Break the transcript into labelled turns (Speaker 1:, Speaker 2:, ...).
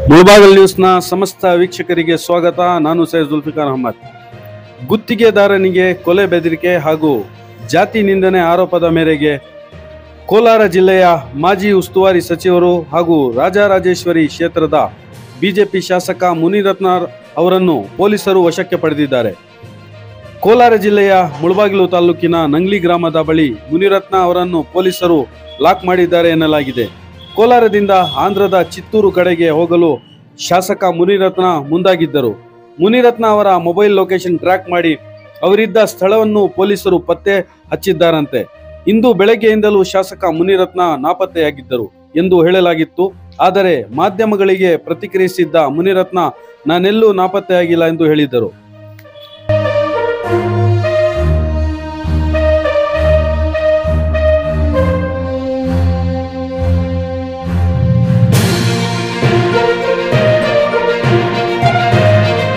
Speaker 1: ಮುಳಬಾಗಲ್ ನ್ಯೂಸ್ನ ಸಮಸ್ತ ವೀಕ್ಷಕರಿಗೆ ಸ್ವಾಗತ ನಾನು ಸೈಯದ್ ಜುಲ್ಫಿಕಾರ್ ಅಹಮದ್ ಗುತ್ತಿಗೆದಾರನಿಗೆ ಕೊಲೆ ಬೆದರಿಕೆ ಹಾಗೂ ಜಾತಿ ನಿಂದನೆ ಆರೋಪದ ಮೇರೆಗೆ ಕೋಲಾರ ಜಿಲ್ಲೆಯ ಮಾಜಿ ಉಸ್ತುವಾರಿ ಸಚಿವರು ಹಾಗೂ ರಾಜರಾಜೇಶ್ವರಿ ಕ್ಷೇತ್ರದ ಬಿಜೆಪಿ ಶಾಸಕ ಮುನಿರತ್ನಾರ್ ಅವರನ್ನು ಪೊಲೀಸರು ವಶಕ್ಕೆ ಪಡೆದಿದ್ದಾರೆ ಕೋಲಾರ ಜಿಲ್ಲೆಯ ಮುಳಬಾಗಿಲು ತಾಲೂಕಿನ ನಂಗ್ಲಿ ಗ್ರಾಮದ ಬಳಿ ಮುನಿರತ್ನ ಅವರನ್ನು ಪೊಲೀಸರು ಲಾಕ್ ಮಾಡಿದ್ದಾರೆ ಎನ್ನಲಾಗಿದೆ ಕೋಲಾರದಿಂದ ಆಂಧ್ರದ ಚಿತ್ತೂರು ಕಡೆಗೆ ಹೋಗಲು ಶಾಸಕ ಮುನಿರತ್ನ ಮುಂದಾಗಿದ್ದರು ಮುನಿರತ್ನ ಅವರ ಮೊಬೈಲ್ ಲೊಕೇಶನ್ ಟ್ರ್ಯಾಕ್ ಮಾಡಿ ಅವರಿದ್ದ ಸ್ಥಳವನ್ನು ಪೊಲೀಸರು ಪತ್ತೆ ಹಚ್ಚಿದ್ದಾರಂತೆ ಇಂದು ಬೆಳಗ್ಗೆಯಿಂದಲೂ ಶಾಸಕ ಮುನಿರತ್ನ ನಾಪತ್ತೆಯಾಗಿದ್ದರು ಎಂದು ಹೇಳಲಾಗಿತ್ತು ಆದರೆ ಮಾಧ್ಯಮಗಳಿಗೆ ಪ್ರತಿಕ್ರಿಯಿಸಿದ್ದ ಮುನಿರತ್ನ ನಾನೆಲ್ಲೂ ನಾಪತ್ತೆಯಾಗಿಲ್ಲ ಎಂದು ಹೇಳಿದರು